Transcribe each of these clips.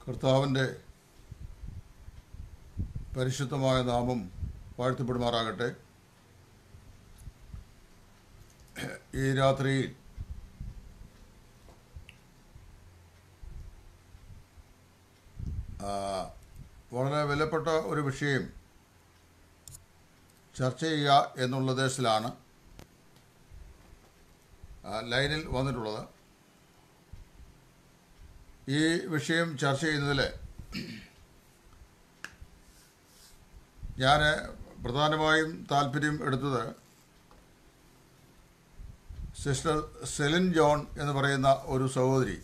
കർത്താവിൻ്റെ പരിശുദ്ധമായ നാമം വാഴ്ത്തപ്പെടുമാറാകട്ടെ ഈ രാത്രിയിൽ ആ, വളരെ വിലപ്പെട്ട ഒരു വിഷയം ചർച്ച ചെയ്യുക എന്നുള്ള ഉദ്ദേശത്തിലാണ് ആ, ലൈനിൽ വന്നിട്ടുള്ളത് ഈ വിഷയം ചർച്ച ചെയ്യുന്നതിൽ ഞാൻ പ്രധാനമായും താല്പര്യം എടുത്തത് സിസ്റ്റർ സെലിൻ ജോൺ എന്ന് പറയുന്ന ഒരു സഹോദരി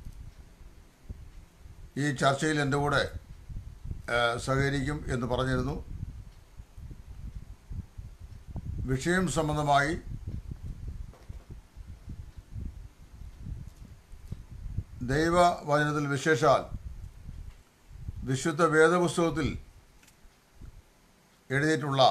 ഈ ചർച്ചയിൽ എൻ്റെ കൂടെ ആ, സഹകരിക്കും എന്ന് പറഞ്ഞിരുന്നു വിഷയം സംബന്ധമായി ദൈവവചനത്തിൽ വിശേഷാൽ വിശുദ്ധ വേദപുസ്തകത്തിൽ എഴുതിയിട്ടുള്ള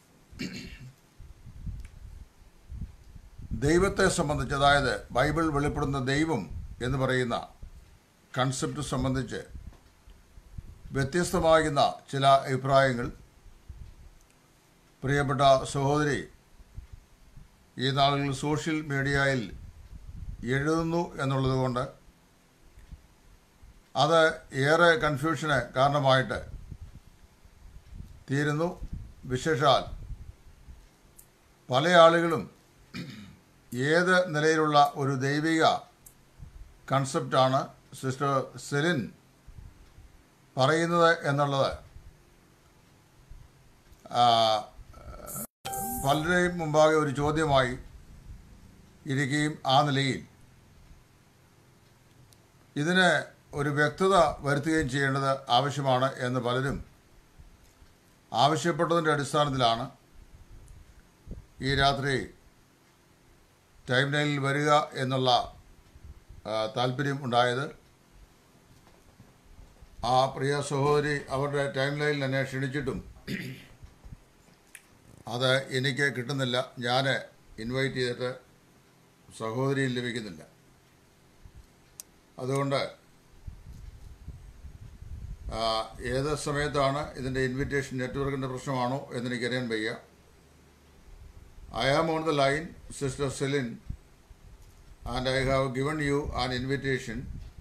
ദൈവത്തെ സംബന്ധിച്ച് അതായത് ബൈബിൾ വെളിപ്പെടുന്ന ദൈവം എന്ന് പറയുന്ന കൺസെപ്റ്റ് സംബന്ധിച്ച് വ്യത്യസ്തമാകുന്ന ചില അഭിപ്രായങ്ങൾ പ്രിയപ്പെട്ട സഹോദരി ഈ നാളുകളിൽ സോഷ്യൽ മീഡിയയിൽ എഴുതുന്നു എന്നുള്ളത് കൊണ്ട് അത് ഏറെ കൺഫ്യൂഷന് കാരണമായിട്ട് തീരുന്നു വിശേഷാൽ പല ആളുകളും ഏത് നിലയിലുള്ള ഒരു ദൈവിക കൺസെപ്റ്റാണ് സിസ്റ്റർ സെലിൻ പറയുന്നത് എന്നുള്ളത് ആ, പലരുടെയും മുമ്പാകെ ഒരു ചോദ്യമായി ഇരിക്കുകയും ആ നിലയിൽ ഇതിന് ഒരു വ്യക്തത വരുത്തുകയും ചെയ്യേണ്ടത് ആവശ്യമാണ് എന്ന് പലരും ആവശ്യപ്പെട്ടതിൻ്റെ അടിസ്ഥാനത്തിലാണ് ഈ രാത്രി ടൈം ലൈനിൽ വരിക എന്നുള്ള ആ, താല്പര്യം ഉണ്ടായത് ആ പ്രിയ സഹോദരി അവരുടെ ടൈം ലൈനിൽ എന്നെ ക്ഷണിച്ചിട്ടും അത് എനിക്ക് കിട്ടുന്നില്ല ഞാൻ ഇൻവൈറ്റ് ചെയ്തിട്ട് സഹോദരിയിൽ ലഭിക്കുന്നില്ല അതുകൊണ്ട് ആ, ഏത് സമയത്താണ് ഇതിൻ്റെ ഇൻവിറ്റേഷൻ നെറ്റ്വർക്കിൻ്റെ പ്രശ്നമാണോ എന്നെനിക്കറിയാൻ വയ്യ I am on the line sister Celine and I have given you an invitation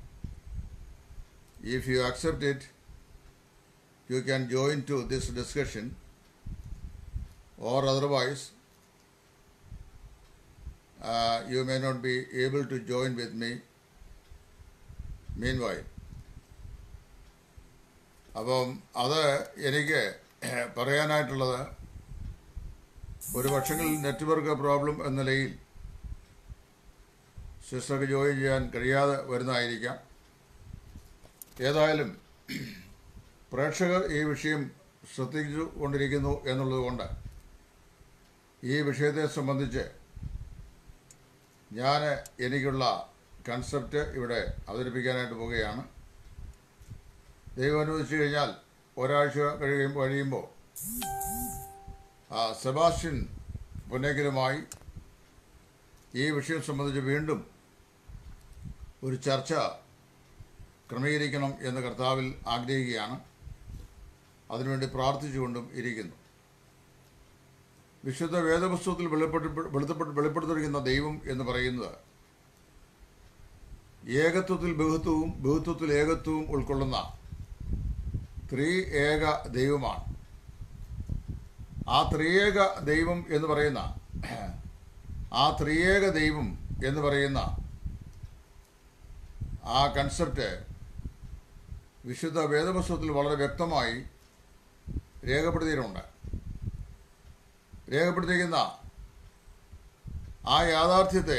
if you accept it you can join to this discussion or otherwise you may not be able to join with me meanwhile അപ്പം അത് എനിക്ക് പറയാനായിട്ടുള്ളത് ഒരു പക്ഷെങ്കിൽ network problem എന്ന നിലയിൽ സിസ്റ്റർക്ക് join ചെയ്യാൻ കഴിയാതെ വരുന്നതായിരിക്കാം ഏതായാലും പ്രേക്ഷകർ ഈ വിഷയം ശ്രദ്ധിച്ചു കൊണ്ടിരിക്കുന്നു എന്നുള്ളതുകൊണ്ട് ഈ വിഷയത്തെ സംബന്ധിച്ച് ഞാൻ എനിക്കുള്ള കൺസെപ്റ്റ് ഇവിടെ അവതരിപ്പിക്കാനായിട്ട് പോവുകയാണ് ദൈവം അനുവദിച്ചു കഴിഞ്ഞാൽ ഒരാഴ്ച കഴിയും കഴിയുമ്പോൾ ആ സെബാസ്റ്റ്യൻ പുന്നേക്കലുമായി ഈ വിഷയം സംബന്ധിച്ച് വീണ്ടും ഒരു ചർച്ച ക്രമീകരിക്കണം എന്ന് കർത്താവിൽ ആഗ്രഹിക്കുകയാണ് അതിനുവേണ്ടി പ്രാർത്ഥിച്ചുകൊണ്ടും ഇരിക്കുന്നു വിശുദ്ധ വേദപുസ്തകത്തിൽ വെളിപ്പെട്ട് വെളുത്തപ്പെട്ട് വെളിപ്പെടുത്തിയിരിക്കുന്ന ദൈവം എന്ന് പറയുന്നത് ഏകത്വത്തിൽ ബഹുത്വവും ബഹുത്വത്തിൽ ഏകത്വവും ഉൾക്കൊള്ളുന്ന ത്രീ ഏക ദൈവമാണ് ആ ത്രിയേക ദൈവം എന്ന് പറയുന്ന ആ ത്രിയേക ദൈവം എന്ന് പറയുന്ന ആ കൺസെപ്റ്റ് വിശുദ്ധ വേദപുസ്തകത്തിൽ വളരെ വ്യക്തമായി രേഖപ്പെടുത്തിയിട്ടുണ്ട് രേഖപ്പെടുത്തിയിരിക്കുന്ന ആ യാഥാർത്ഥ്യത്തെ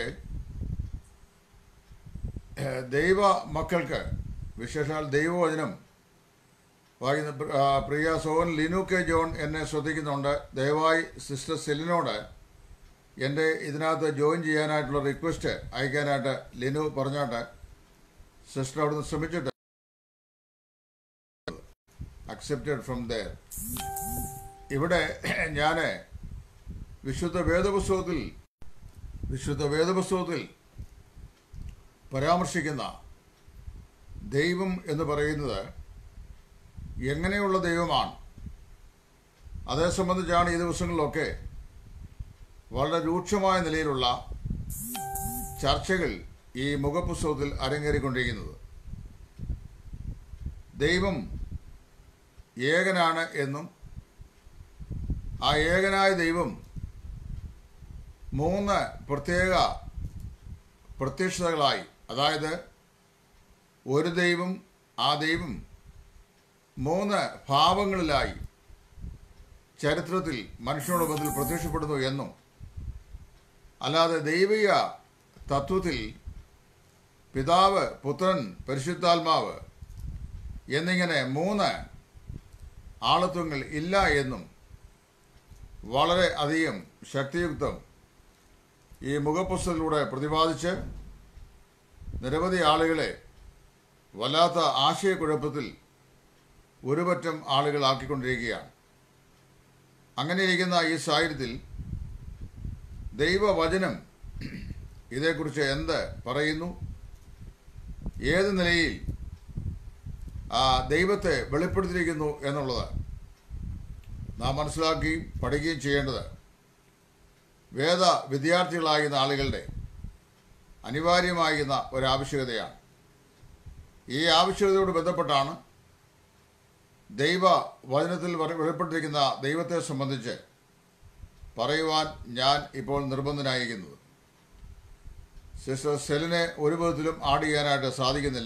ഏഹ്, ദൈവ മക്കൾക്ക് വിശേഷാൽ ദൈവവചനം വായിക്കുന്ന പ്ര- ആ, പ്രിയ സോൻ ലിനു കെ ജോൺ എന്നെ ശ്രദ്ധിക്കുന്നുണ്ട് ദയവായി സിസ്റ്റർ സെലിനോട് എൻ്റെ ഇതിനകത്ത് ജോയിൻ ചെയ്യാനായിട്ടുള്ള റിക്വസ്റ്റ് അയക്കാനായിട്ട് ലിനു പറഞ്ഞാട്ട് സിസ്റ്റർ അവിടുന്ന് ശ്രമിച്ചിട്ട് അക്സെപ്റ്റഡ് ഫ്രം ദർ ഇവിടെ ഞാൻ വിശുദ്ധ വേദപുസ്തകത്തിൽ വിശുദ്ധ വേദപുസ്തകത്തിൽ പരാമർശിക്കുന്ന ദൈവം എന്ന് പറയുന്നത് എങ്ങനെയുള്ള ദൈവമാണ് അതേ സംബന്ധിച്ചാണ് ഈ ദിവസങ്ങളിലൊക്കെ വളരെ രൂക്ഷമായ നിലയിലുള്ള ചർച്ചകൾ ഈ മുഖപുസ്തകത്തിൽ അരങ്ങേറിക്കൊണ്ടിരിക്കുന്നത് ദൈവം ഏകനാണ് എന്നും ആ ഏകനായ ദൈവം മൂന്ന് പ്രത്യേക പ്രത്യക്ഷതകളായി അതായത് ഒരു ദൈവം ആ ദൈവം മൂന്ന് ഭാവങ്ങളിലായി ചരിത്രത്തിൽ മനുഷ്യനോട് മുതൽ പ്രത്യക്ഷപ്പെടുന്നു എന്നും അല്ലാതെ ദൈവിക തത്വത്തിൽ പിതാവ് പുത്രൻ പരിശുദ്ധാത്മാവ് എന്നിങ്ങനെ മൂന്ന് ആളത്വങ്ങൾ ഇല്ല എന്നും വളരെ അധികം ശക്തിയുക്തം ഈ മുഖപുസ്തകത്തിലൂടെ പ്രതിപാദിച്ച് നിരവധി ആളുകളെ വല്ലാത്ത ആശയക്കുഴപ്പത്തിൽ ഒരുപറ്റം ആളുകളാക്കിക്കൊണ്ടിരിക്കുകയാണ് അങ്ങനെ ഇരിക്കുന്ന ഈ സാഹചര്യത്തിൽ ദൈവവചനം ഇതേക്കുറിച്ച് എന്ത് പറയുന്നു ഏത് നിലയിൽ ആ ദൈവത്തെ വെളിപ്പെടുത്തിയിരിക്കുന്നു എന്നുള്ളത് നാം മനസ്സിലാക്കുകയും പഠിക്കുകയും ചെയ്യേണ്ടത് വേദ വിദ്യാർത്ഥികളാകുന്ന ആളുകളുടെ അനിവാര്യമാകുന്ന ഒരാവശ്യകതയാണ് ഈ ആവശ്യകതയോട് ബന്ധപ്പെട്ടാണ് ദൈവ വചനത്തിൽ പറ- വെളിപ്പെട്ടിരിക്കുന്ന ദൈവത്തെ സംബന്ധിച്ച് പറയുവാൻ ഞാൻ ഇപ്പോൾ നിർബന്ധനായിരിക്കുന്നത് സിസ്റ്റർ സെലിനെ ഒരു വിധത്തിലും ആഡ് ചെയ്യാനായിട്ട് സാധിക്കുന്നില്ല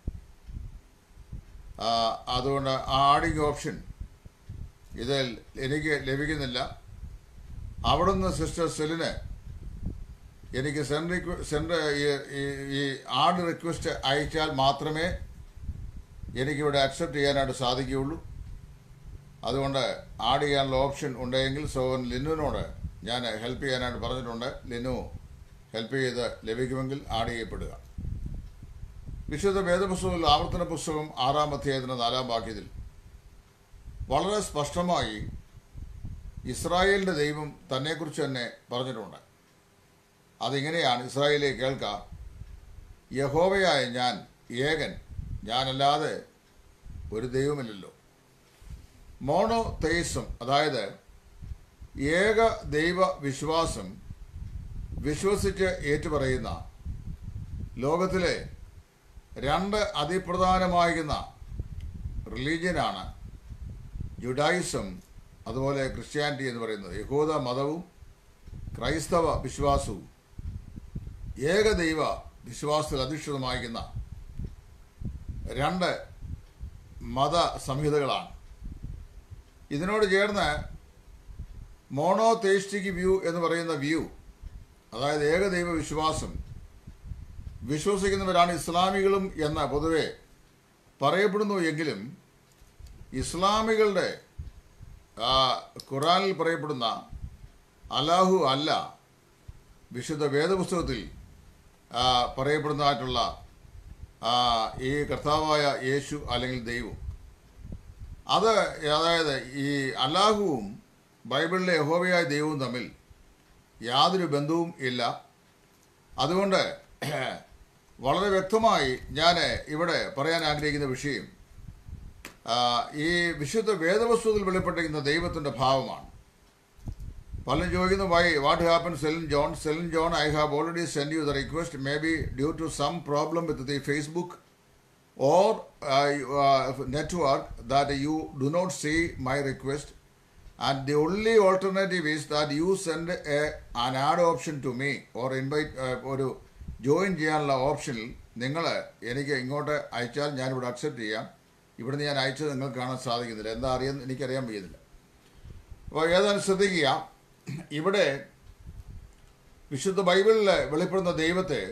ആ, അതുകൊണ്ട് ആ ആഡിങ് ഓപ്ഷൻ ഇതിൽ എനിക്ക് ലഭിക്കുന്നില്ല അവിടുന്ന് സിസ്റ്റർ സെലിന് എനിക്ക് സെൻഡ് റിക്വ സെൻഡ് ഈ- ഈ- ഈ ആഡ് റിക്വസ്റ്റ് അയച്ചാൽ മാത്രമേ എനിക്കിവിടെ അക്സെപ്റ്റ് ചെയ്യാനായിട്ട് സാധിക്കുകയുള്ളൂ അതുകൊണ്ട് ആഡ് ചെയ്യാനുള്ള ഓപ്ഷൻ ഉണ്ടെങ്കിൽ സോൻ ലിനുവിനോട് ഞാൻ ഹെൽപ്പ് ചെയ്യാനായിട്ട് പറഞ്ഞിട്ടുണ്ട് ലിനു ഹെൽപ്പ് ചെയ്ത് ലഭിക്കുമെങ്കിൽ ആഡ് ചെയ്യപ്പെടുക വിശുദ്ധ വേദപുസ്തകത്തിൽ ആവർത്തന പുസ്തകം ആറാം അധ്യായത്തിന് നാലാം വാക്യത്തിൽ വളരെ സ്പഷ്ടമായി ഇസ്രായേലിന്റെ ദൈവം തന്നെക്കുറിച്ച് തന്നെ പറഞ്ഞിട്ടുണ്ട് അതിങ്ങനെയാണ് ഇസ്രായേലെ കേൾക്ക യഹോവയായ ഞാൻ ഏകൻ ഞാനല്ലാതെ ഒരു ദൈവമില്ലല്ലോ മോണോ തെയ്സം അതായത് ഏക ദൈവ വിശ്വാസം വിശ്വസിച്ച് ഏറ്റുപറയുന്ന ലോകത്തിലെ രണ്ട് അതിപ്രധാനമായിരുന്ന റിലീജിയനാണ് ജുഡായിസം അതുപോലെ ക്രിസ്ത്യാനിറ്റി എന്ന് പറയുന്നത് യഹൂദ മതവും ക്രൈസ്തവ വിശ്വാസവും ഏകദൈവ വിശ്വാസത്തിൽ അധിഷ്ഠിതമായിരിക്കുന്ന രണ്ട് മത സംഹിതകളാണ് ഇതിനോട് ചേർന്ന് മോണോതേസ്റ്റിക് വ്യൂ എന്ന് പറയുന്ന വ്യൂ അതായത് ഏകദൈവ വിശ്വാസം വിശ്വസിക്കുന്നവരാണ് ഇസ്ലാമികളും എന്ന് പൊതുവെ പറയപ്പെടുന്നു എങ്കിലും ഇസ്ലാമികളുടെ ആ, ഖുറാനിൽ പറയപ്പെടുന്ന അലാഹു അല്ല വിശുദ്ധ വേദപുസ്തകത്തിൽ ആ, പറയപ്പെടുന്നതായിട്ടുള്ള ആ, ഈ കർത്താവായ യേശു അല്ലെങ്കിൽ ദൈവം അത് അതായത് ഈ അല്ലാഹുവും ബൈബിളിലെ യഹോവയായ ദൈവവും തമ്മിൽ യാതൊരു ബന്ധവും ഇല്ല അതുകൊണ്ട് വളരെ വ്യക്തമായി ഞാൻ ഇവിടെ പറയാൻ ആഗ്രഹിക്കുന്ന വിഷയം ആ, ഈ വിശുദ്ധ വേദവസ്തുവിൽ വെളിപ്പെട്ടിരിക്കുന്ന ദൈവത്തിൻ്റെ ഭാവമാണ് പലരും ചോദിക്കുന്നു why what happen Celine John Celine John I have already send you the request may be due to some problem with the Facebook or uh, uh, network that you do not see my request and the only alternative is that you send a, an add option to me or invite uh, ഒരു join ചെയ്യാനുള്ള ഓപ്ഷനിൽ നിങ്ങൾ എനിക്ക് ഇങ്ങോട്ട് അയച്ചാൽ ഞാനിവിടെ accept ചെയ്യാം ഇവിടുന്ന് ഞാൻ അയച്ചത് നിങ്ങൾക്ക് കാണാൻ സാധിക്കുന്നില്ല എന്താ അറിയാൻ എനിക്കറിയാൻ വയ്യുന്നില്ല അപ്പോൾ ഏതായാലും ശ്രദ്ധിക്കുക ഇവിടെ വിശുദ്ധ ബൈബിളിൽ വെളിപ്പെടുന്ന ദൈവത്തെ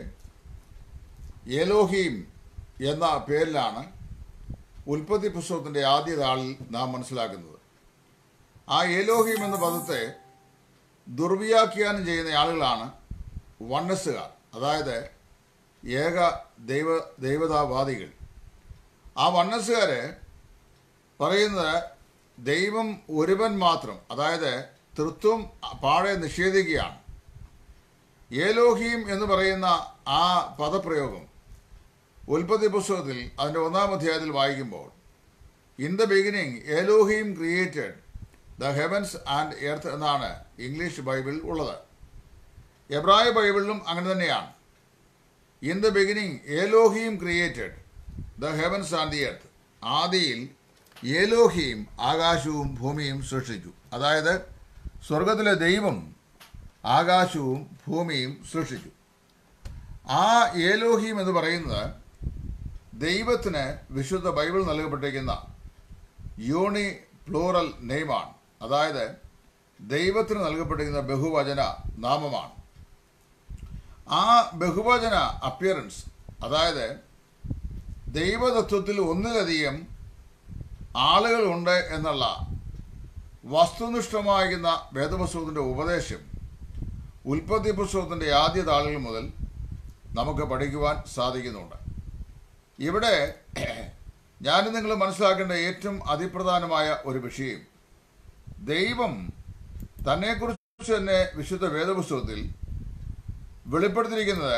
ഏലോഹീം എന്ന പേരിലാണ് ഉൽപ്പത്തി പുസ്തകത്തിൻ്റെ ആദ്യ താളിൽ നാം മനസ്സിലാക്കുന്നത് ആ ഏലോഹീം എന്ന പദത്തെ ദുർവ്യാഖ്യാനം ചെയ്യുന്ന ആളുകളാണ് വണ്ണസ്സുകാർ അതായത് ഏക ദൈവ ദൈവതാവാദികൾ ആ വണ്ണസ്സുകാര് പറയുന്നത് ദൈവം ഒരുവൻ മാത്രം അതായത് തൃത്വം പാടെ നിഷേധിക്കുകയാണ് ഏലോഹീം എന്ന് പറയുന്ന ആ പദപ്രയോഗം ഉൽപ്പത്തി പുസ്തകത്തിൽ അതിൻ്റെ ഒന്നാം അധ്യായത്തിൽ വായിക്കുമ്പോൾ in the beginning Elohim created the heavens and earth എന്നാണ് ഇംഗ്ലീഷ് ബൈബിളിൽ ഉള്ളത് എബ്രായ ബൈബിളിലും അങ്ങനെ തന്നെയാണ് in the beginning Elohim created the heavens and the earth ആദിയിൽ ഏലോഹീം ആകാശവും ഭൂമിയും സൃഷ്ടിച്ചു അതായത് സ്വർഗത്തിലെ ദൈവം ആകാശവും ഭൂമിയും സൃഷ്ടിച്ചു ആ ഏലോഹീം എന്ന് പറയുന്നത് ദൈവത്തിന് വിശുദ്ധ ബൈബിൾ നൽകപ്പെട്ടിരിക്കുന്ന യൂണി പ്ലൂറൽ നെയ്മാണ് അതായത് ദൈവത്തിന് നൽകപ്പെട്ടിരിക്കുന്ന ബഹുവചന നാമമാണ് ആ ബഹുവചന അപ്പിയറൻസ് അതായത് ദൈവതത്വത്തിൽ ഒന്നിലധികം ആളുകളുണ്ട് എന്നുള്ള വസ്തുനിഷ്ഠമാകുന്ന വേദപുസ്തകത്തിൻ്റെ ഉപദേശം ഉൽപ്പത്തി പുസ്തകത്തിൻ്റെ ആദ്യ താളുകൾ മുതൽ നമുക്ക് പഠിക്കുവാൻ സാധിക്കുന്നുണ്ട് ഇവിടെ ഞാൻ നിങ്ങൾ മനസ്സിലാക്കേണ്ട ഏറ്റവും അതിപ്രധാനമായ ഒരു വിഷയം ദൈവം തന്നെക്കുറിച്ച് തന്നെ വിശുദ്ധ വേദപുസ്തകത്തിൽ വെളിപ്പെടുത്തിയിരിക്കുന്നത്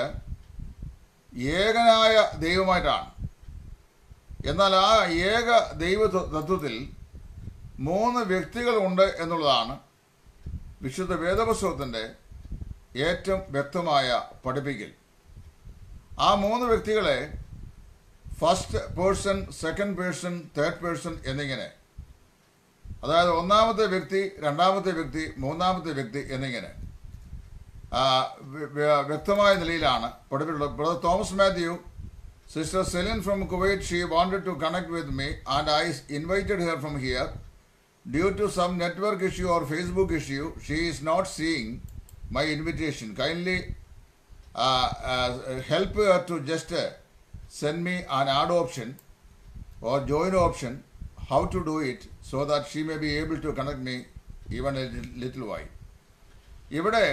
ഏകനായ ദൈവമായിട്ടാണ് എന്നാൽ ആ ഏക ദൈവ തത്വത്തിൽ മൂന്ന് വ്യക്തികളുണ്ട് എന്നുള്ളതാണ് വിശുദ്ധ വേദപുസ്തകത്തിൻ്റെ ഏറ്റവും വ്യക്തമായ പഠിപ്പിക്കൽ ആ മൂന്ന് വ്യക്തികളെ first person second person third person എന്നിങ്ങനെ അതായത് ഒന്നാമത്തെ വ്യക്തി രണ്ടാമത്തെ വ്യക്തി മൂന്നാമത്തെ വ്യക്തി എന്നിങ്ങനെ ആ, വ്യ- വ്യ- വ്യക്തമായ നിലയിലാണ് പഠിപ്പിച്ചിട്ടുള്ളത് brother Thomas Mathew sister Celine from Kuwait she wanted to connect with me and I invited here from here due to some network issue or Facebook issue she is not seeing my invitation kindly help her to just uh, send me an add option or join option how to do it so that she may be able to connect me even a little while ഇവിടെ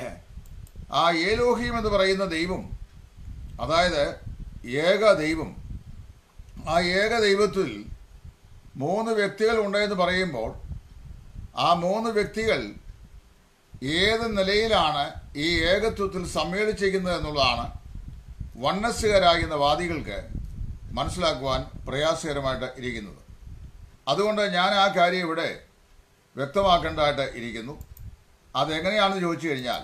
ആ ഏലോഹീം എന്ന് പറയുന്ന ദൈവം അതായത് ഏക ദൈവം ആ ഏക ദൈവത്തിൽ മൂന്ന് വ്യക്തികൾ ഉണ്ടെന്ന് പറയുമ്പോൾ ആ മൂന്ന് വ്യക്തികൾ ഏത് നിലയിലാണ് ഈ ഏകത്വത്തിൽ സമ്മേളിച്ചിരിക്കുന്നത് എന്നുള്ളതാണ് വണ്ണസ്സുകാരാകുന്ന വാദികൾക്ക് മനസ്സിലാക്കുവാൻ പ്രയാസകരമായിട്ട് ഇരിക്കുന്നത് അതുകൊണ്ട് ഞാൻ ആ കാര്യം ഇവിടെ വ്യക്തമാക്കേണ്ടതായിട്ട് ഇരിക്കുന്നു അതെങ്ങനെയാണെന്ന് ചോദിച്ചു കഴിഞ്ഞാൽ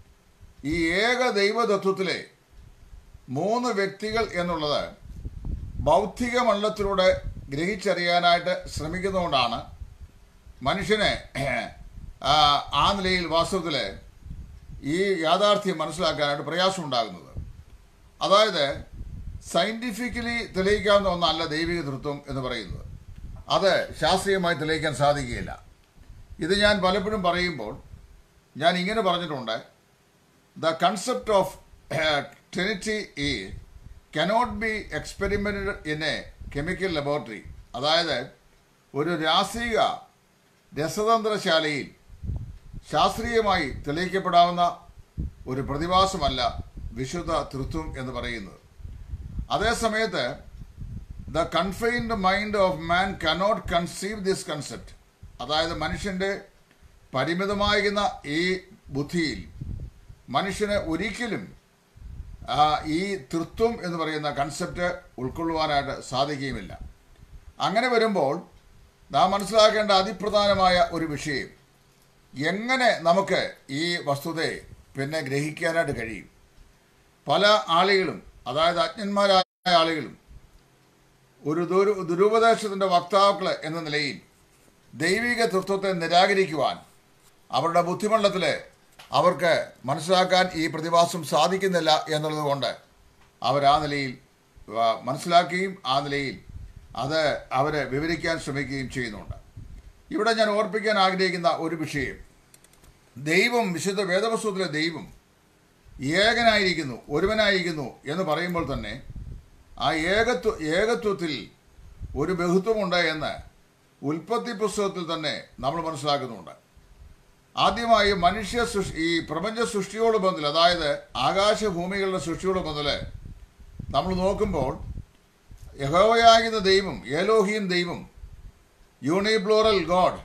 ഈ ഏക ദൈവതത്വത്തിലെ മൂന്ന് വ്യക്തികൾ എന്നുള്ളത് ബൗദ്ധിക മണ്ഡലത്തിലൂടെ ഗ്രഹിച്ചറിയാനായിട്ട് ശ്രമിക്കുന്നതുകൊണ്ടാണ് മനുഷ്യനെ ആ, ആ നിലയിൽ വാസ്തവത്തിൽ ഈ യാഥാർത്ഥ്യം മനസ്സിലാക്കാനായിട്ട് പ്രയാസമുണ്ടാകുന്നത് അതായത് സയൻറ്റിഫിക്കലി തെളിയിക്കാവുന്ന ഒന്നല്ല ദൈവിക തൃത്വം എന്ന് പറയുന്നത് അത് ശാസ്ത്രീയമായി തെളിയിക്കാൻ സാധിക്കുകയില്ല ഇത് ഞാൻ പലപ്പോഴും പറയുമ്പോൾ ഞാൻ ഇങ്ങനെ പറഞ്ഞിട്ടുണ്ട് ദ കൺസെപ്റ്റ് ഓഫ് ട്രിനിറ്റി ഈ cannot be experimented in a chemical laboratory അതായത് ഒരു രാസിക രസതന്ത്രശാലയിൽ ശാസ്ത്രീയമായി തെളിയിക്കപ്പെടാവുന്ന ഒരു പ്രതിഭാസമല്ല വിശുദ്ധ തൃത്വം എന്ന് പറയുന്നത് അതേസമയത്ത് the confined mind of man cannot conceive this concept അതായത് മനുഷ്യൻ്റെ പരിമിതമാകുന്ന ഈ ബുദ്ധിയിൽ മനുഷ്യന് ഒരിക്കലും ആ, ഈ തൃത്വം എന്ന് പറയുന്ന കൺസെപ്റ്റ് ഉൾക്കൊള്ളുവാനായിട്ട് സാധിക്കുകയുമില്ല അങ്ങനെ വരുമ്പോൾ നാം മനസ്സിലാക്കേണ്ട അതിപ്രധാനമായ ഒരു വിഷയം എങ്ങനെ നമുക്ക് ഈ വസ്തുതയെ പിന്നെ ഗ്രഹിക്കാനായിട്ട് കഴിയും പല ആളുകളും അതായത് അജ്ഞന്മാരായ ആളുകളും ഒരു ദുരു ദുരുപദേശത്തിൻ്റെ വക്താക്കൾ എന്ന നിലയിൽ ദൈവിക തൃത്വത്തെ നിരാകരിക്കുവാൻ അവരുടെ ബുദ്ധിമണ്ഡലത്തിൽ അവർക്ക് മനസ്സിലാക്കാൻ ഈ പ്രതിഭാസം സാധിക്കുന്നില്ല എന്നുള്ളത് കൊണ്ട് അവർ ആ നിലയിൽ ആ, മനസ്സിലാക്കുകയും ആ നിലയിൽ അത് അവരെ വിവരിക്കാൻ ശ്രമിക്കുകയും ചെയ്യുന്നുണ്ട് ഇവിടെ ഞാൻ ഓർപ്പിക്കാൻ ആഗ്രഹിക്കുന്ന ഒരു വിഷയം ദൈവം വിശുദ്ധ വേദപുസ്തകത്തിലെ ദൈവം ഏകനായിരിക്കുന്നു ഒരുവനായിരിക്കുന്നു എന്ന് പറയുമ്പോൾ തന്നെ ആ ഏകത്വ ഏകത്വത്തിൽ ഒരു ബഹുത്വമുണ്ട് എന്ന് ഉൽപ്പത്തി പുസ്തകത്തിൽ തന്നെ നമ്മൾ മനസ്സിലാക്കുന്നുണ്ട് ആദ്യമായി മനുഷ്യ സൃഷ്ടി ഈ പ്രപഞ്ച സൃഷ്ടിയോട് ബന്ധത്തിൽ അതായത് ആകാശഭൂമികളുടെ സൃഷ്ടിയോട് ബന്ധത്തിൽ നമ്മൾ നോക്കുമ്പോൾ യഹോവയാകുന്ന ദൈവം ഏലോഹീം ദൈവം യൂണിപ്ലോറൽ ഗോഡ്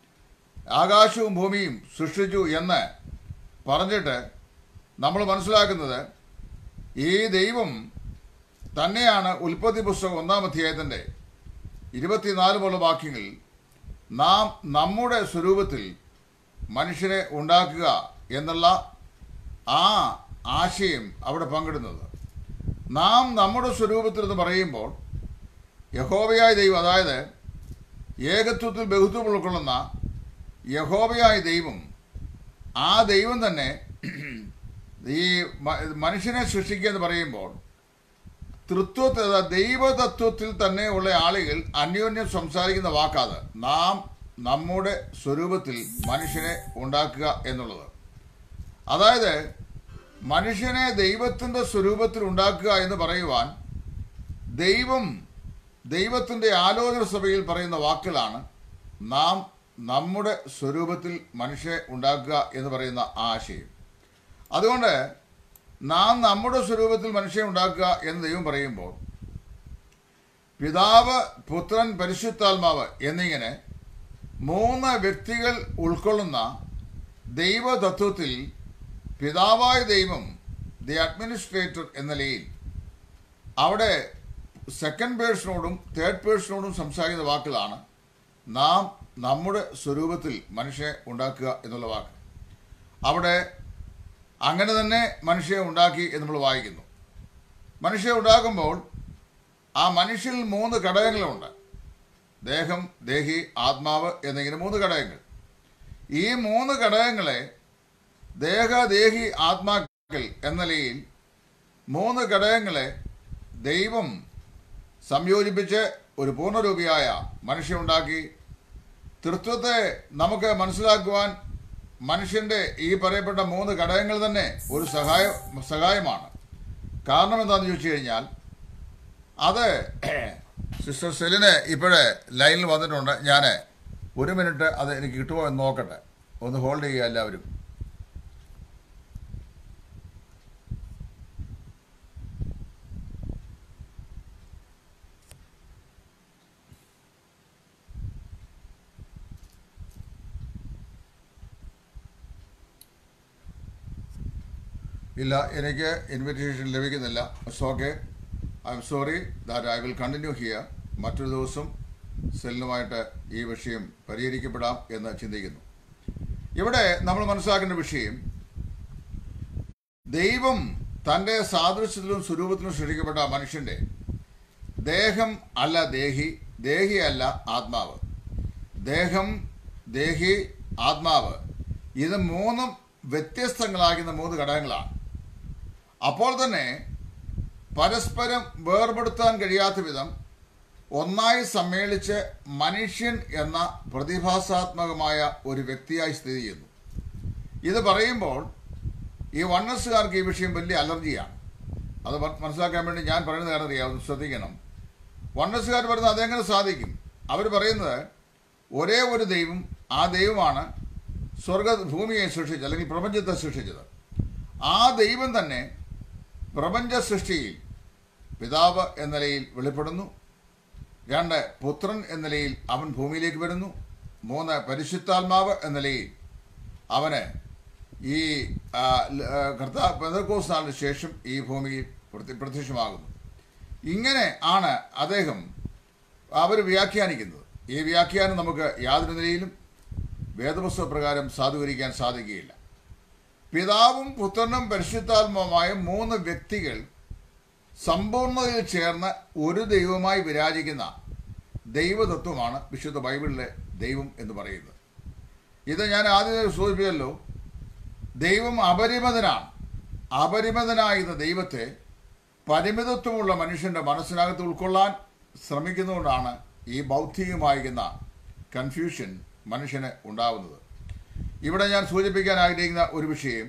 ആകാശവും ഭൂമിയും സൃഷ്ടിച്ചു എന്ന് പറഞ്ഞിട്ട് നമ്മൾ മനസ്സിലാക്കുന്നത് ഈ ദൈവം തന്നെയാണ് ഉൽപ്പത്തി പുസ്തകം ഒന്നാം അധ്യായത്തിൻ്റെ ഇരുപത്തിനാല് പോലുള്ള വാക്യങ്ങളിൽ നാം നമ്മുടെ സ്വരൂപത്തിൽ മനുഷ്യനെ ഉണ്ടാക്കുക എന്നുള്ള ആ ആശയം അവിടെ പങ്കിടുന്നത് നാം നമ്മുടെ സ്വരൂപത്തിൽ എന്ന് പറയുമ്പോൾ യഹോവയായ ദൈവം അതായത് ഏകത്വത്തിൽ ബഹുത്വം ഉൾക്കൊള്ളുന്ന യഹോവയായ ദൈവം ആ ദൈവം തന്നെ ഈ മ- മനുഷ്യനെ സൃഷ്ടിക്കുക എന്ന് പറയുമ്പോൾ തൃത്വത്തിൽ അതായത് ദൈവതത്വത്തിൽ തന്നെ ഉള്ള ആളുകൾ അന്യോന്യം സംസാരിക്കുന്ന വാക്കാത് നാം നമ്മുടെ സ്വരൂപത്തിൽ മനുഷ്യനെ ഉണ്ടാക്കുക എന്നുള്ളത് അതായത് മനുഷ്യനെ ദൈവത്തിൻ്റെ സ്വരൂപത്തിൽ ഉണ്ടാക്കുക എന്ന് പറയുവാൻ ദൈവം ദൈവത്തിൻ്റെ ആലോചന സഭയിൽ പറയുന്ന വാക്കുകളാണ് നാം നമ്മുടെ സ്വരൂപത്തിൽ മനുഷ്യനെ ഉണ്ടാക്കുക എന്ന് പറയുന്ന ആ ആശയം അതുകൊണ്ട് നാം നമ്മുടെ സ്വരൂപത്തിൽ മനുഷ്യനെ ഉണ്ടാക്കുക എന്ന് ദൈവം പറയുമ്പോൾ പിതാവ് പുത്രൻ പരിശുദ്ധാത്മാവ് എന്നിങ്ങനെ മൂന്ന് വ്യക്തികൾ ഉൾക്കൊള്ളുന്ന ദൈവതത്വത്തിൽ പിതാവായ ദൈവം ദി അഡ്മിനിസ്ട്രേറ്റർ എന്ന നിലയിൽ അവിടെ സെക്കൻഡ് പേഴ്സണോടും തേർഡ് പേഴ്സണോടും സംസാരിക്കുന്ന വാക്കുകളാണ് നാം നമ്മുടെ സ്വരൂപത്തിൽ മനുഷ്യനെ ഉണ്ടാക്കുക എന്നുള്ള വാക്ക് അവിടെ അങ്ങനെ തന്നെ മനുഷ്യനെ ഉണ്ടാക്കി എന്ന് നമ്മൾ വായിക്കുന്നു മനുഷ്യനെ ഉണ്ടാക്കുമ്പോൾ ആ മനുഷ്യനിൽ മൂന്ന് ഘടകങ്ങളുണ്ട് ദേഹം ദേഹി ആത്മാവ് എന്നിങ്ങനെ മൂന്ന് ഘടകങ്ങൾ ഈ മൂന്ന് ഘടകങ്ങളെ ദേഹ ദേഹി ആത്മാക്കൾ എന്ന നിലയിൽ മൂന്ന് ഘടകങ്ങളെ ദൈവം സംയോജിപ്പിച്ച് ഒരു പൂർണ്ണരൂപിയായ മനുഷ്യനുണ്ടാക്കി തൃത്വത്തെ നമുക്ക് മനസ്സിലാക്കുവാൻ മനുഷ്യന്റെ ഈ പറയപ്പെട്ട മൂന്ന് ഘടകങ്ങൾ തന്നെ ഒരു സഹായ സഹായമാണ് കാരണം എന്താണെന്ന് ചോദിച്ചു കഴിഞ്ഞാൽ അത് സിസ്റ്റർ സെലിന് ഇപ്പോഴേ ലൈനിൽ വന്നിട്ടുണ്ട് ഞാൻ ഒരു മിനിറ്റ് അത് എനിക്ക് കിട്ടുമോ എന്ന് നോക്കട്ടെ ഒന്ന് ഹോൾഡ് ചെയ്യുക എല്ലാവരും ഇല്ല എനിക്ക് ഇൻവിറ്റേഷൻ ലഭിക്കുന്നില്ല it's okay I am sorry that I will continue here മറ്റൊരു ദിവസം സെല്ലുമായിട്ട് ഈ വിഷയം പരിഹരിക്കപ്പെടാം എന്ന് ചിന്തിക്കുന്നു ഇവിടെ നമ്മൾ മനസ്സിലാക്കേണ്ട വിഷയം ദൈവം തൻ്റെ സാദൃശ്യത്തിലും സ്വരൂപത്തിലും സൃഷ്ടിക്കപ്പെട്ട മനുഷ്യന്റെ ദേഹം അല്ല ദേഹി ദേഹി അല്ല ആത്മാവ് ദേഹം ദേഹി ആത്മാവ് ഇത് മൂന്നും വ്യത്യസ്തങ്ങളാകുന്ന മൂന്ന് ഘടകങ്ങളാണ് അപ്പോൾ തന്നെ പരസ്പരം വേർപെടുത്താൻ കഴിയാത്ത വിധം ഒന്നായി സമ്മേളിച്ച് മനുഷ്യൻ എന്ന പ്രതിഭാസാത്മകമായ ഒരു വ്യക്തിയായി സ്ഥിതി ചെയ്യുന്നു ഇത് പറയുമ്പോൾ ഈ വണ്ണസുകാർക്ക് ഈ വിഷയം വലിയ അലർജിയാണ് അത് മ- മനസ്സിലാക്കാൻ വേണ്ടി ഞാൻ പറയുന്നത് കാരണം അറിയാം ഒന്ന് ശ്രദ്ധിക്കണം വണ്ണസുകാർ പറയുന്നത് അതെങ്ങനെ സാധിക്കും അവർ പറയുന്നത് ഒരേ ഒരു ദൈവം ആ ദൈവമാണ് സ്വർഗ ഭൂമിയെ സൃഷ്ടിച്ചത് അല്ലെങ്കിൽ പ്രപഞ്ചത്തെ സൃഷ്ടിച്ചത് ആ ദൈവം തന്നെ പ്രപഞ്ച സൃഷ്ടിയിൽ പിതാവ് എന്ന നിലയിൽ വെളിപ്പെടുന്നു രണ്ട് പുത്രൻ എന്ന നിലയിൽ അവൻ ഭൂമിയിലേക്ക് വരുന്നു മൂന്ന് പരിശുദ്ധാത്മാവ് എന്ന നിലയിൽ അവന് ഈ ആ, ല- ആ, കർത്താ പെന്തക്കോസ് നാളിന് ശേഷം ഈ ഭൂമിയിൽ പ്രത്യ- പ്രത്യക്ഷമാകുന്നു ഇങ്ങനെ ആണ് അദ്ദേഹം അവർ വ്യാഖ്യാനിക്കുന്നത് ഈ വ്യാഖ്യാനം നമുക്ക് യാതൊരു നിലയിലും വേദപുസ്തക പ്രകാരം സാധൂകരിക്കാൻ സാധിക്കുകയില്ല പിതാവും പുത്രനും പരിശുദ്ധാത്മാവുമായ മൂന്ന് വ്യക്തികൾ സമ്പൂർണ്ണതയിൽ ചേർന്ന് ഒരു ദൈവമായി വിരാജിക്കുന്ന ദൈവതത്വമാണ് വിശുദ്ധ ബൈബിളിലെ ദൈവം എന്ന് പറയുന്നത് ഇത് ഞാൻ ആദ്യം സൂചിപ്പിച്ചല്ലോ ദൈവം അപരിമിതനാണ് അപരിമിതനായിരുന്ന ദൈവത്തെ പരിമിതത്വമുള്ള മനുഷ്യന്റെ മനസ്സിനകത്ത് ഉൾക്കൊള്ളാൻ ശ്രമിക്കുന്നതുകൊണ്ടാണ് ഈ ബൗദ്ധികമായിരിക്കുന്ന കൺഫ്യൂഷൻ മനുഷ്യന് ഉണ്ടാവുന്നത് ഇവിടെ ഞാൻ സൂചിപ്പിക്കാൻ ആഗ്രഹിക്കുന്ന ഒരു വിഷയം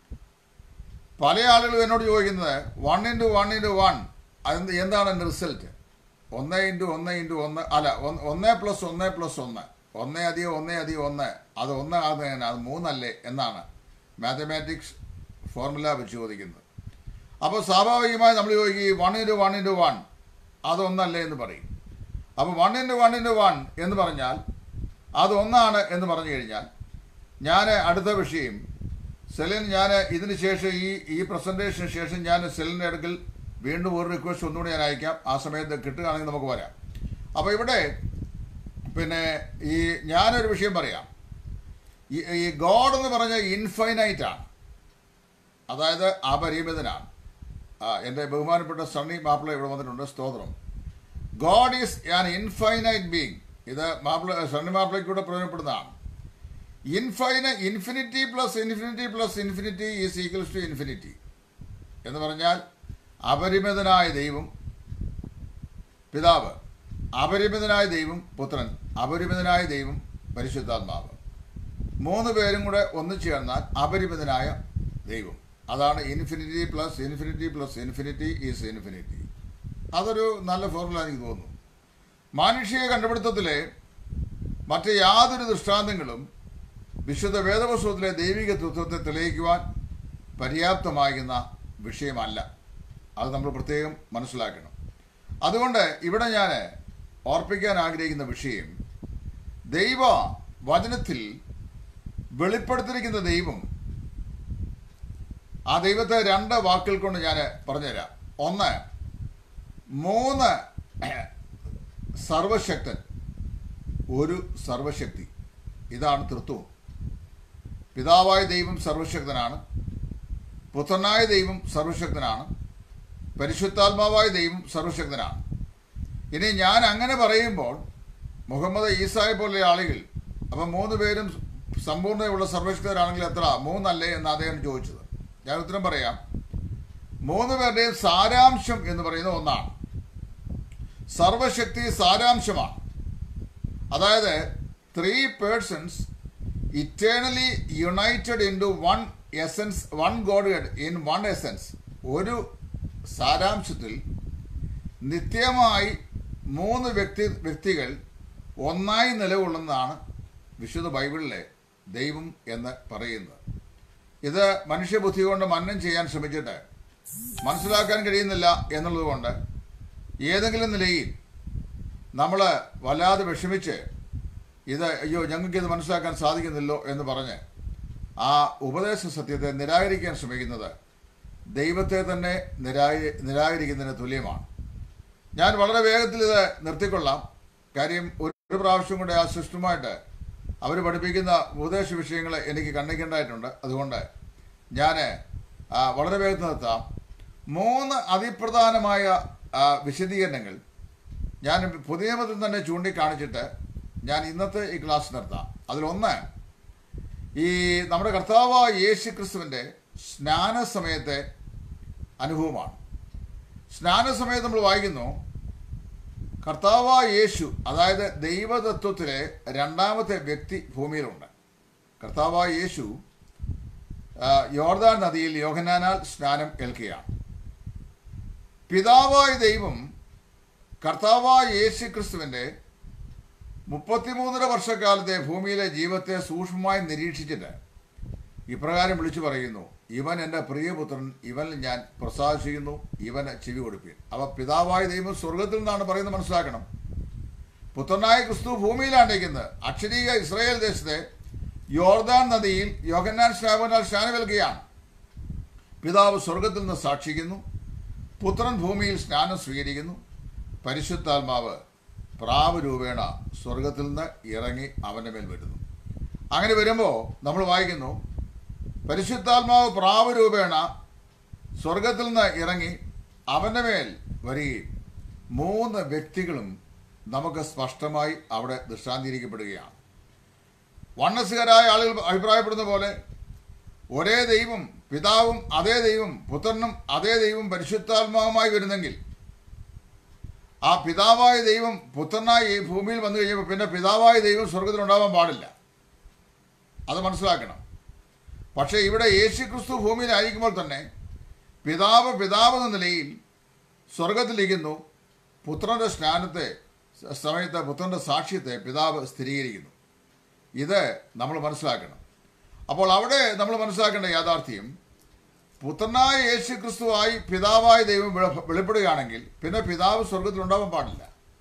പല ആളുകളും എന്നോട് ചോദിക്കുന്നത് one into one into one അത് എന്താണ് എൻ്റെ റിസൾട്ട് ഒന്ന് ഇൻറ്റു ഒന്ന് ഇൻറ്റു ഒന്ന് അല്ല ഒന്ന് ഒന്ന് പ്ലസ് ഒന്ന് പ്ലസ് ഒന്ന് ഒന്ന് അധികം ഒന്ന് അധികം ഒന്ന് അത് ഒന്ന് ആകുന്നതിന് അത് മൂന്നല്ലേ എന്നാണ് മാത്തമാറ്റിക്സ് ഫോർമുല വെച്ച് ചോദിക്കുന്നത് അപ്പോൾ സ്വാഭാവികമായി നമ്മൾ ചോദിക്കും one into one into one അതൊന്നല്ലേ എന്ന് പറയും അപ്പോൾ one into one into one എന്ന് പറഞ്ഞാൽ അതൊന്നാണ് എന്ന് പറഞ്ഞു കഴിഞ്ഞാൽ ഞാൻ അടുത്ത വിഷയം സെലിൻ ഞാൻ ഇതിന് ശേഷം ഈ ഈ പ്രസൻറ്റേഷന് ശേഷം ഞാൻ സെലിൻ്റെ അടുക്കൽ വീണ്ടും ഒരു റിക്വസ്റ്റ് ഒന്നുകൂടി ഞാൻ അയക്കാം ആ സമയത്ത് കിട്ടുകയാണെങ്കിൽ നമുക്ക് വരാം അപ്പോൾ ഇവിടെ പിന്നെ ഈ ഞാനൊരു വിഷയം പറയാം ഈ ഈ ഗോഡ് എന്ന് പറഞ്ഞ ഇൻഫൈനൈറ്റ് ആണ് അതായത് അപരിമിതനാണ് ആ, എൻ്റെ ബഹുമാനപ്പെട്ട സണ്ണി മാപ്പിള ഇവിടെ വന്നിട്ടുണ്ട് സ്തോത്രം God is an infinite being ഇത് മാപ്പിള സണ്ണി മാപ്പിളയ്ക്കൂടെ പ്രയോജനപ്പെടുന്നതാണ് ഇൻഫൈന infinity plus infinity plus infinity is equals to infinity എന്ന് പറഞ്ഞാൽ അപരിമിതനായ ദൈവം പിതാവ് അപരിമിതനായ ദൈവം പുത്രൻ അപരിമിതനായ ദൈവം പരിശുദ്ധാത്മാവ് മൂന്ന് പേരും കൂടെ ഒന്നിച്ചു ചേർന്നാൽ അപരിമിതനായ ദൈവം അതാണ് infinity plus infinity plus infinity is infinity അതൊരു നല്ല ഫോർമുല എനിക്ക് തോന്നുന്നു മാനുഷിക കണ്ടുപിടുത്തത്തിലെ മറ്റ് യാതൊരു ദൃഷ്ടാന്തങ്ങളും വിശുദ്ധ വേദപുസ്തകത്തിലെ ദൈവിക തത്വത്തെ തെളിയിക്കുവാൻ പര്യാപ്തമാകുന്ന വിഷയമല്ല അത് നമ്മൾ പ്രത്യേകം മനസ്സിലാക്കണം അതുകൊണ്ട് ഇവിടെ ഞാൻ ഓർപ്പിക്കാൻ ആഗ്രഹിക്കുന്ന വിഷയം ദൈവ വചനത്തിൽ വെളിപ്പെടുത്തിയിരിക്കുന്ന ദൈവം ആ ദൈവത്തെ രണ്ട് വാക്കുകൾ കൊണ്ട് ഞാൻ പറഞ്ഞുതരാം ഒന്ന് മൂന്ന് സർവശക്തൻ ഒരു സർവശക്തി ഇതാണ് തൃത്വം പിതാവായ ദൈവം സർവശക്തനാണ് പുത്രനായ ദൈവം സർവശക്തനാണ് പരിശുദ്ധാത്മാവായ ദൈവം സർവശക്തനാണ് ഇനി ഞാൻ അങ്ങനെ പറയുമ്പോൾ മുഹമ്മദ് ഈസായെ പോലെ ആളുകൾ അപ്പം മൂന്ന് പേരും സമ്പൂർണ്ണതയുള്ള സർവശക്തരാണെങ്കിൽ എത്ര മൂന്നല്ലേ എന്ന് അദ്ദേഹം ചോദിച്ചത് ഞാൻ ഉത്തരം പറയാം മൂന്ന് പേരുടെയും സാരാംശം എന്ന് പറയുന്ന ഒന്നാണ് സർവശക്തി സാരാംശമാണ് അതായത് three persons eternally united in to one essence one God in one essence ഒരു സാരാംശത്തിൽ നിത്യമായി മൂന്ന് വ്യക്തി വ്യക്തികൾ ഒന്നായി നിലകൊള്ളുന്നതാണ് വിശുദ്ധ ബൈബിളിലെ ദൈവം എന്ന് പറയുന്നത് ഇത് മനുഷ്യബുദ്ധി കൊണ്ട് മന്നം ചെയ്യാൻ ശ്രമിച്ചിട്ട് മനസ്സിലാക്കാൻ കഴിയുന്നില്ല എന്നുള്ളതുകൊണ്ട് ഏതെങ്കിലും നിലയിൽ നമ്മൾ വല്ലാതെ വിഷമിച്ച് ഇത് അയ്യോ ഞങ്ങൾക്ക് ഇത് മനസ്സിലാക്കാൻ സാധിക്കുന്നില്ലോ എന്ന് പറഞ്ഞ് ആ ഉപദേശ സത്യത്തെ നിരാകരിക്കാൻ ശ്രമിക്കുന്നത് ദൈവത്തെ തന്നെ നിരാകരി നിരാകരിക്കുന്നതിന് തുല്യമാണ് ഞാൻ വളരെ വേഗത്തിൽ ഇത് നിർത്തിക്കൊള്ളാം കാര്യം ഒരു പ്രാവശ്യം കൂടെ ആ സിസ്റ്റമായിട്ട് അവർ പഠിപ്പിക്കുന്ന ഉപദേശ വിഷയങ്ങൾ എനിക്ക് കണ്ണിക്കേണ്ടതായിട്ടുണ്ട് അതുകൊണ്ട് ഞാൻ വളരെ വേഗത്തിൽ നിർത്താം മൂന്ന് അതിപ്രധാനമായ ആ, വിശദീകരണങ്ങൾ ഞാൻ പുതിയ നിയമത്തിൽ തന്നെ ചൂണ്ടിക്കാണിച്ചിട്ട് ഞാൻ ഇന്നത്തെ ഈ ക്ലാസ് നിർത്താം അതിലൊന്ന് ഈ നമ്മുടെ കർത്താവായ യേശു ക്രിസ്തുവിൻ്റെ സ്നാന സമയത്തെ അനുഭവമാണ് സ്നാന സമയത്ത് നമ്മൾ വായിക്കുന്നു കർത്താവായ യേശു അതായത് ദൈവതത്വത്തിലെ രണ്ടാമത്തെ വ്യക്തി ഭൂമിയിലുണ്ട് കർത്താവായ യേശു ആ, യോർദാൻ നദിയിൽ യോഹനാനാൽ സ്നാനം ഏൽക്കുകയാണ് പിതാവായ ദൈവം കർത്താവായ യേശു ക്രിസ്തുവിൻ്റെ മുപ്പത്തിമൂന്നര വർഷക്കാലത്തെ ഭൂമിയിലെ ജീവിതത്തെ സൂക്ഷ്മമായി നിരീക്ഷിച്ചിട്ട് ഇപ്രകാരം വിളിച്ചു പറയുന്നു ഇവൻ എൻ്റെ പ്രിയപുത്രൻ ഇവനിൽ ഞാൻ പ്രസാദിച്ചിരിക്കുന്നു ഇവന് ചെവി കൊടുപ്പീൻ അവ പിതാവായ ദൈവം സ്വർഗത്തിൽ നിന്നാണ് പറയുന്നത് മനസ്സിലാക്കണം പുത്രനായ ക്രിസ്തു ഭൂമിയിലാണ്ടിരിക്കുന്നത് അക്ഷരീയ ഇസ്രായേൽ ദേശത്തെ യോർദാൻ നദിയിൽ യോഹന്നാൻ സ്നാപനാൽ സ്നാനമേൽക്കുകയാണ് പിതാവ് സ്വർഗത്തിൽ നിന്ന് സാക്ഷിക്കുന്നു പുത്രൻ ഭൂമിയിൽ സ്നാനം സ്വീകരിക്കുന്നു പരിശുദ്ധാത്മാവ് പ്രാവ് രൂപേണ സ്വർഗത്തിൽ നിന്ന് ഇറങ്ങി അവൻ്റെ മേൽ വരുന്നു അങ്ങനെ വരുമ്പോൾ നമ്മൾ വായിക്കുന്നു പരിശുദ്ധാത്മാവ് പ്രാവ് രൂപേണ സ്വർഗത്തിൽ നിന്ന് ഇറങ്ങി അവൻ്റെ മേൽ വരികയും മൂന്ന് വ്യക്തികളും നമുക്ക് സ്പഷ്ടമായി അവിടെ ദൃഷ്ടാന്തീകരിക്കപ്പെടുകയാണ് വണ്ണസുകാരായ ആളുകൾ അഭിപ്രായപ്പെടുന്ന പോലെ ഒരേ ദൈവം പിതാവും അതേ ദൈവം പുത്രനും അതേ ദൈവം പരിശുദ്ധാത്മാവുമായി വരുന്നെങ്കിൽ ആ പിതാവായ ദൈവം പുത്രനായി ഈ ഭൂമിയിൽ വന്നു കഴിഞ്ഞപ്പോൾ പിന്നെ പിതാവായ ദൈവം സ്വർഗത്തിൽ ഉണ്ടാവാൻ പാടില്ല അത് മനസ്സിലാക്കണം പക്ഷേ ഇവിടെ യേശു ക്രിസ്തു ഭൂമിയിലായിരിക്കുമ്പോൾ തന്നെ പിതാവ് പിതാവ് എന്ന നിലയിൽ സ്വർഗത്തിലിരിക്കുന്നു പുത്രന്റെ സ്നാനത്തെ സമയത്ത് പുത്രന്റെ സാക്ഷ്യത്തെ പിതാവ് സ്ഥിരീകരിക്കുന്നു ഇത് നമ്മൾ മനസ്സിലാക്കണം അപ്പോൾ അവിടെ നമ്മൾ മനസ്സിലാക്കേണ്ട യാഥാർത്ഥ്യം പുത്രനായ യേശു ക്രിസ്തുവായി പിതാവായ ദൈവം വെളി- വെളിപ്പെടുകയാണെങ്കിൽ പിന്നെ പിതാവ് സ്വർഗത്തിൽ ഉണ്ടാവാൻ പാടില്ല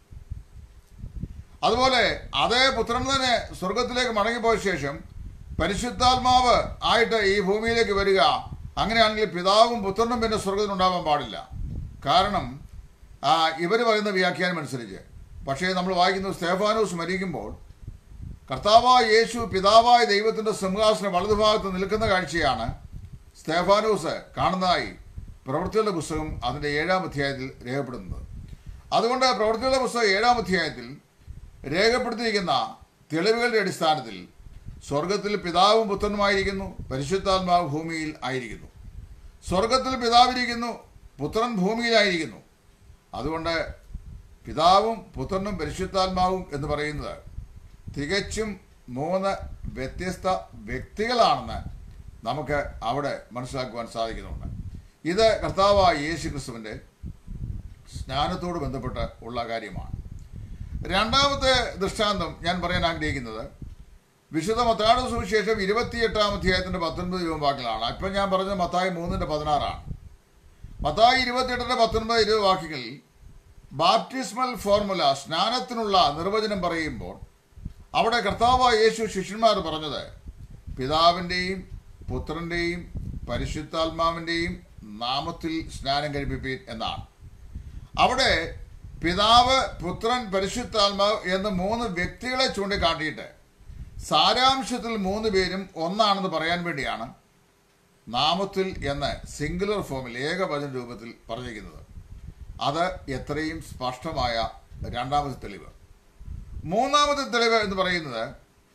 അതുപോലെ അതേ പുത്രൻ തന്നെ സ്വർഗത്തിലേക്ക് മടങ്ങിപ്പോയ ശേഷം പരിശുദ്ധാത്മാവ് ആയിട്ട് ഈ ഭൂമിയിലേക്ക് വരിക അങ്ങനെയാണെങ്കിൽ പിതാവും പുത്രനും പിന്നെ സ്വർഗത്തിൽ ഉണ്ടാവാൻ പാടില്ല കാരണം ഇവർ പറയുന്ന വ്യാഖ്യാനം അനുസരിച്ച് പക്ഷേ നമ്മൾ വായിക്കുന്നത് സ്തേഫാനോസ് മരിക്കുമ്പോൾ കർത്താവായ യേശു പിതാവായ ദൈവത്തിന്റെ സിംഹാസനം വലതുഭാഗത്ത് നിൽക്കുന്ന കാഴ്ചയാണ് സ്തേഫാനോസ് കാണുന്നതായി പ്രവൃത്തികളുടെ പുസ്തകം അതിൻ്റെ ഏഴാം അധ്യായത്തിൽ രേഖപ്പെടുന്നത് അതുകൊണ്ട് പ്രവൃത്തികളുടെ പുസ്തകം ഏഴാം അധ്യായത്തിൽ രേഖപ്പെടുത്തിയിരിക്കുന്ന തെളിവുകളുടെ അടിസ്ഥാനത്തിൽ സ്വർഗത്തിൽ പിതാവും പുത്രനുമായിരിക്കുന്നു പരിശുദ്ധാത്മാവ് ഭൂമിയിൽ ആയിരിക്കുന്നു സ്വർഗത്തിൽ പിതാവിരിക്കുന്നു പുത്രൻ ഭൂമിയിലായിരിക്കുന്നു അതുകൊണ്ട് പിതാവും പുത്രനും പരിശുദ്ധാത്മാവും എന്ന് പറയുന്നത് തികച്ചും മൂന്ന് വ്യത്യസ്ത വ്യക്തികളാണെന്ന് നമുക്ക് അവിടെ മനസ്സിലാക്കുവാൻ സാധിക്കുന്നുണ്ട് ഇത് കർത്താവായ യേശു ക്രിസ്തുവിൻ്റെ സ്നാനത്തോട് ബന്ധപ്പെട്ട് ഉള്ള കാര്യമാണ് രണ്ടാമത്തെ ദൃഷ്ടാന്തം ഞാൻ പറയാൻ ആഗ്രഹിക്കുന്നത് വിശുദ്ധ മത്താട് സുവിശേഷം ഇരുപത്തിയെട്ടാം അധ്യായത്തിന്റെ പത്തൊൻപത് രൂപവാക്കിലാണ് ഇപ്പം ഞാൻ പറഞ്ഞത് മത്തായി മൂന്നിന്റെ പതിനാറാണ് മത്തായി ഇരുപത്തിയെട്ടിന്റെ പത്തൊൻപത് ഇരുപത് വാക്യങ്ങളിൽ ബാപ്റ്റിസ്മൽ ഫോർമുല സ്നാനത്തിനുള്ള നിർവചനം പറയുമ്പോൾ അവിടെ കർത്താവായ യേശു ശിഷ്യന്മാർ പറഞ്ഞത് പിതാവിൻ്റെയും പുത്രൻ്റെയും പരിശുദ്ധാത്മാവിൻ്റെയും നാമത്തിൽ സ്നാനം കഴിപ്പിപ്പീൻ എന്നാണ് അവിടെ പിതാവ് പുത്രൻ പരിശുദ്ധാത്മാവ് എന്ന് മൂന്ന് വ്യക്തികളെ ചൂണ്ടിക്കാട്ടിയിട്ട് സാരാംശത്തിൽ മൂന്ന് പേരും ഒന്നാണെന്ന് പറയാൻ വേണ്ടിയാണ് നാമത്തിൽ എന്ന് സിംഗുലർ ഫോമിൽ ഏകവചന രൂപത്തിൽ പറഞ്ഞിരിക്കുന്നത് അത് എത്രയും സ്പഷ്ടമായ രണ്ടാമത്തെ തെളിവ് മൂന്നാമത്തെ തെളിവ് എന്ന് പറയുന്നത്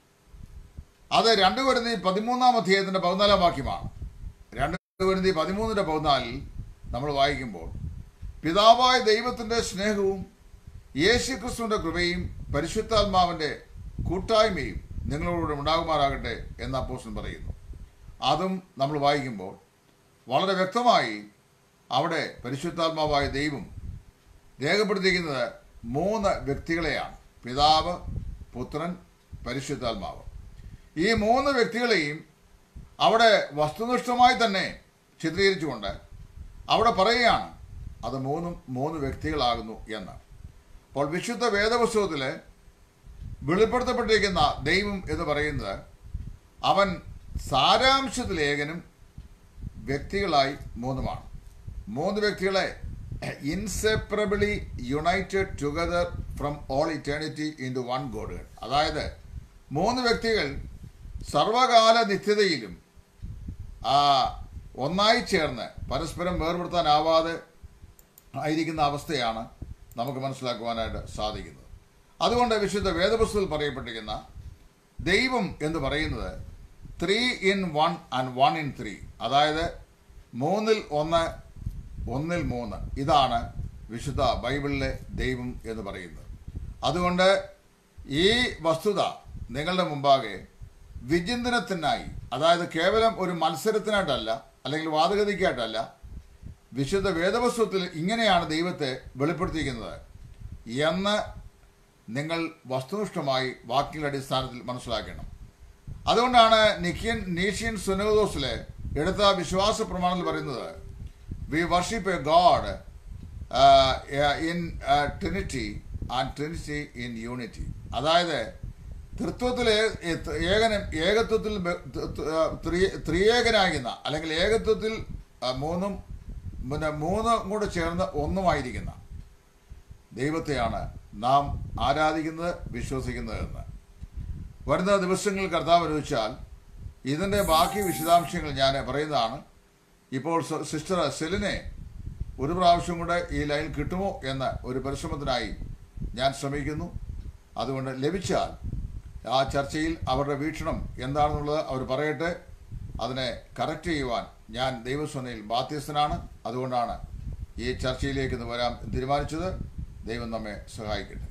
അത് രണ്ട് കുരുന്തി പതിമൂന്നാം അധ്യായത്തിന്റെ പതിനാലാം വാക്യമാണ് രണ്ട് കുരുന്തി പതിമൂന്നിന്റെ പതിനാലിൽ നമ്മൾ വായിക്കുമ്പോൾ പിതാവായ ദൈവത്തിന്റെ സ്നേഹവും യേശു ക്രിസ്തുവിന്റെ കൃപയും പരിശുദ്ധാത്മാവിന്റെ കൂട്ടായ്മയും നിങ്ങളോട് ഉണ്ടാകുമാറാകട്ടെ എന്ന് അപ്പോസ്റ്റൻ പറയുന്നു അതും നമ്മൾ വായിക്കുമ്പോൾ വളരെ വ്യക്തമായി അവിടെ പരിശുദ്ധാത്മാവായ ദൈവം രേഖപ്പെടുത്തിയിരിക്കുന്നത് മൂന്ന് വ്യക്തികളെയാണ് പിതാവ് പുത്രൻ പരിശുദ്ധാത്മാവ് ഈ മൂന്ന് വ്യക്തികളെയും അവിടെ വസ്തുനിഷ്ഠമായി തന്നെ ചിത്രീകരിച്ചുകൊണ്ട് അവിടെ പറയുകയാണ് അത് മൂന്നും മൂന്ന് വ്യക്തികളാകുന്നു എന്ന് അപ്പോൾ വിശുദ്ധ വേദപുസ്തകത്തിൽ വെളിപ്പെടുത്തപ്പെട്ടിരിക്കുന്ന ദൈവം എന്ന് പറയുന്നത് അവൻ സാരാംശത്തിൽ ഏകനും വ്യക്തികളായി മൂന്നുമാണ് മൂന്ന് വ്യക്തികളെ inseparably united together from all eternity in to one God അതായത് മൂന്ന് വ്യക്തികൾ സർവകാല നിത്യതയിലും ആ, ഒന്നായി ചേർന്ന് പരസ്പരം വേർപെടുത്താനാവാതെ ആയിരിക്കുന്ന അവസ്ഥയാണ് നമുക്ക് മനസ്സിലാക്കുവാനായിട്ട് സാധിക്കുന്നത് അതുകൊണ്ട് വിശുദ്ധ വേദപുസ്തകത്തിൽ പറയപ്പെട്ടിരിക്കുന്ന ദൈവം എന്ന് പറയുന്നത് three in one and one in three അതായത് മൂന്നിൽ ഒന്ന് ഒന്നിൽ മൂന്ന് ഇതാണ് വിശുദ്ധ ബൈബിളിലെ ദൈവം എന്ന് പറയുന്നത് അതുകൊണ്ട് ഈ വസ്തുത നിങ്ങളുടെ മുമ്പാകെ വിചിന്തനത്തിനായി അതായത് കേവലം ഒരു മത്സരത്തിനായിട്ടല്ല അല്ലെങ്കിൽ വാദഗതിക്കായിട്ടല്ല വിശുദ്ധ വേദപുസ്തകത്തിൽ ഇങ്ങനെയാണ് ദൈവത്തെ വെളിപ്പെടുത്തിയിരിക്കുന്നത് എന്ന് നിങ്ങൾ വസ്തുനിഷ്ഠമായി വാക്യങ്ങളുടെ അടിസ്ഥാനത്തിൽ മനസ്സിലാക്കണം അതുകൊണ്ടാണ് നിക്കിയൻ നീഷ്യൻ സുനോദോസിലെ എടുത്ത വിശ്വാസ പ്രമാണത്തിൽ പറയുന്നത് we worship a God in Trinity and Trinity in unity അതായത് തൃത്വത്തിൽ ഏകനം ഏകത്വത്തിൽ ബ- ത- ത- ആ, ത്രി- ത്രിയേകനാകുന്ന അല്ലെങ്കിൽ ഏകത്വത്തിൽ ആ, മൂന്നും പിന്നെ മൂന്നും കൂടെ ചേർന്ന് ഒന്നുമായിരിക്കുന്ന ദൈവത്തെയാണ് നാം ആരാധിക്കുന്നത് വിശ്വസിക്കുന്നത് എന്ന് വരുന്ന ദിവസങ്ങളിൽ കർത്താവ് അനുവദിച്ചാൽ ഇതിൻ്റെ ബാക്കി വിശദാംശങ്ങൾ ഞാൻ പറയുന്നതാണ് ഇപ്പോൾ സ- സിസ്റ്റർ സെലിനെ ഒരു പ്രാവശ്യം കൂടെ ഈ ലൈൻ കിട്ടുമോ എന്ന ഒരു പരിശ്രമത്തിനായി ഞാൻ ശ്രമിക്കുന്നു അതുകൊണ്ട് ലഭിച്ചാൽ ആ ചർച്ചയിൽ അവരുടെ വീക്ഷണം എന്താണെന്നുള്ളത് അവർ പറയട്ടെ അതിനെ കറക്റ്റ് ചെയ്യുവാൻ ഞാൻ ദൈവസ്വനയിൽ ബാധ്യസ്ഥനാണ് അതുകൊണ്ടാണ് ഈ ചർച്ചയിലേക്ക് ഇന്ന് വരാൻ തീരുമാനിച്ചത് ദൈവം നമ്മെ സഹായിക്കട്ടെ